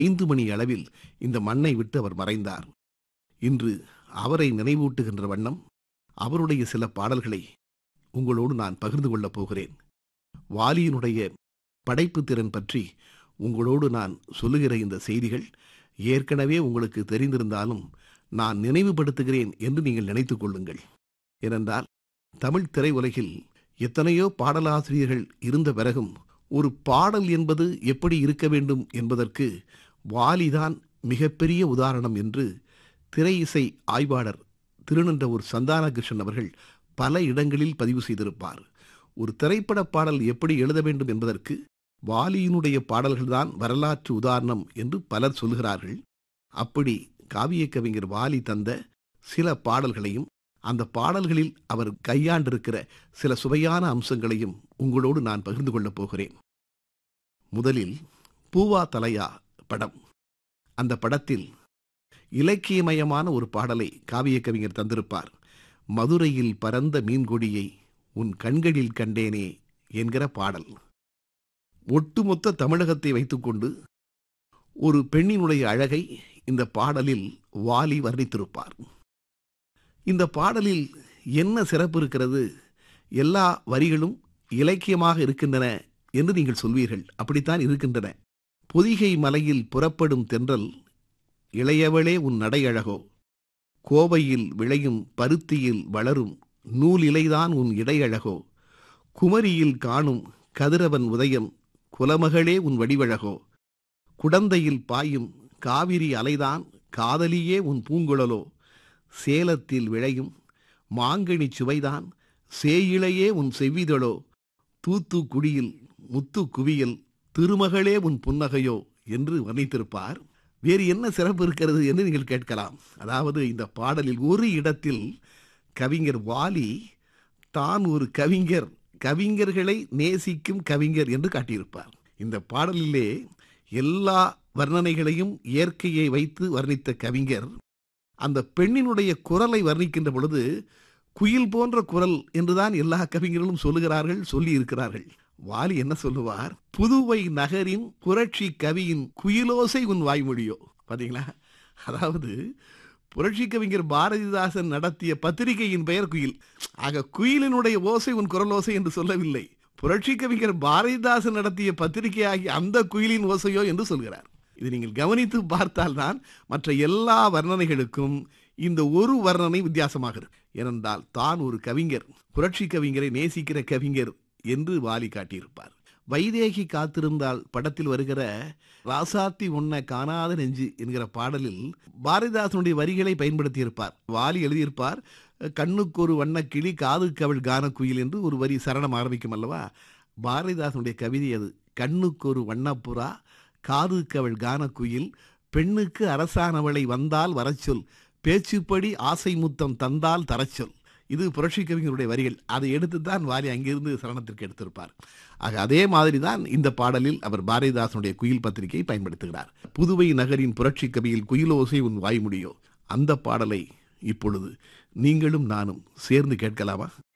ஐந்து மணி அளவில் இந்த மண்ணை விட்டு அவர் மறைந்தார் இன்று அவரை நினைவூட்டுகின்ற வண்ணம் அவருடைய சில பாடல்களை உங்களோடு நான் பகிர்ந்து கொள்ளப் போகிறேன் வாலியினுடைய படைப்பு திறன் பற்றி உங்களோடு நான் சொல்லுகிற இந்த செய்திகள் ஏற்கனவே உங்களுக்கு தெரிந்திருந்தாலும் நான் நினைவுபடுத்துகிறேன் என்று நீங்கள் நினைத்துக் கொள்ளுங்கள் ஏனென்றால் தமிழ் திரையுலகில் எத்தனையோ பாடலாசிரியர்கள் இருந்த பிறகும் ஒரு பாடல் என்பது எப்படி இருக்க வேண்டும் என்பதற்கு வாலிதான் மிகப்பெரிய உதாரணம் என்று திரை இசை ஆய்வாளர் திருநன்றவூர் சந்தானகிருஷ்ணன் அவர்கள் பல இடங்களில் பதிவு செய்திருப்பார் ஒரு திரைப்பட பாடல் எப்படி எழுத வேண்டும் என்பதற்கு வாலியினுடைய பாடல்கள்தான் வரலாற்று உதாரணம் என்று பலர் சொல்கிறார்கள் அப்படி காவிய கவிஞர் வாலி தந்த சில பாடல்களையும் அந்த பாடல்களில் அவர் கையாண்டிருக்கிற சில சுவையான அம்சங்களையும் உங்களோடு நான் பகிர்ந்து கொள்ளப் போகிறேன் முதலில் பூவா தலையா படம் அந்த படத்தில் இலக்கியமயமான ஒரு பாடலை காவிய கவிஞர் தந்திருப்பார் மதுரையில் பரந்த மீன்கொடியை உன் கண்களில் கண்டேனே என்கிற பாடல் ஒட்டுமொத்த தமிழகத்தை வைத்துக்கொண்டு ஒரு பெண்ணினுடைய அழகை இந்த பாடலில் வாலி வர்ணித்திருப்பார் இந்த பாடலில் என்ன சிறப்பு இருக்கிறது எல்லா வரிகளும் இலக்கியமாக இருக்கின்றன என்று நீங்கள் சொல்வீர்கள் அப்படித்தான் இருக்கின்றன பொதிகை மலையில் புறப்படும் தென்றல் இளையவளே உன் நடையழகோ கோவையில் விளையும் பருத்தியில் வளரும் நூல் இலைதான் உன் இடையழகோ குமரியில் காணும் கதிரவன் உதயம் குலமகளே உன் வடிவழகோ குடந்தையில் பாயும் காவிரி அலைதான் காதலியே உன் பூங்குழலோ சேலத்தில் விளையும் மாங்கனி சுவைதான் சேயிழையே உன் செவ்விதழோ தூத்துக்குடியில் முத்து குவியல் திருமகளே உன் புன்னகையோ என்று வர்ணித்திருப்பார் வேறு என்ன சிறப்பு இருக்கிறது என்று நீங்கள் கேட்கலாம் அதாவது இந்த பாடலில் ஒரு இடத்தில் கவிஞர் வாலி தான் ஒரு கவிஞர் கவிஞர்களை நேசிக்கும் கவிஞர் என்று காட்டியிருப்பார் இந்த பாடலிலே எல்லா வர்ணனைகளையும் இயற்கையை வைத்து வர்ணித்த கவிஞர் அந்த பெண்ணினுடைய குரலை வர்ணிக்கின்ற பொழுது குயில் போன்ற குரல் என்றுதான் எல்லா கவிஞர்களும் சொல்லுகிறார்கள் சொல்லி இருக்கிறார்கள் வாலி என்ன சொல்லுவார் புதுவை நகரின் புரட்சி கவியின் குயிலோசை உன் வாய்மொழியோ பாத்தீங்களா அதாவது புரட்சி கவிஞர் பாரதிதாசன் நடத்திய பத்திரிகையின் பெயர் குயில் ஆக குயிலினுடைய ஓசை உன் குரல் ஓசை என்று சொல்லவில்லை புரட்சி கவிஞர் பாரதிதாசன் நடத்திய பத்திரிகையாகிய அந்த குயிலின் ஓசையோ என்று சொல்கிறார் இது நீங்கள் கவனித்து பார்த்தால்தான் மற்ற எல்லா வர்ணனைகளுக்கும் இந்த ஒரு வர்ணனை வித்தியாசமாக இருக்கு ஏனென்றால் தான் ஒரு கவிஞர் புரட்சி கவிஞரை நேசிக்கிற கவிஞர் என்று வாலி காட்டியிருப்பார் வைதேகி காத்திருந்தால் படத்தில் வருகிற ராசாத்தி உன்னை காணாத நெஞ்சு என்கிற பாடலில் பாரதிதாசனுடைய வரிகளை பயன்படுத்தியிருப்பார் வாலி எழுதியிருப்பார் கண்ணுக்கு ஒரு வண்ணக்கிளி காதுக்கு அவள் கானக்குயில் என்று ஒரு வரி சரணம் ஆரம்பிக்கும் அல்லவா பாரதிதாசனுடைய கவிதை அது கண்ணுக்கு ஒரு வண்ணப்புறா காதுக்கு அவள் கானக்குயில் பெண்ணுக்கு அரசானவளை வந்தால் வரச்சொல் பேச்சுப்படி ஆசை முத்தம் தந்தால் தரச்சொல் இது புரட்சி கவிஞருடைய வரிகள் அதை எடுத்து தான் வாலி அங்கிருந்து சரணத்திற்கு எடுத்திருப்பார் ஆக அதே மாதிரி தான் இந்த பாடலில் அவர் பாரதிதாசனுடைய குயில் பத்திரிகையை பயன்படுத்துகிறார் புதுவை நகரின் புரட்சி கவியில் குயிலோசை உன் வாய்முடியோ அந்த பாடலை இப்பொழுது நீங்களும் நானும் சேர்ந்து கேட்கலாமா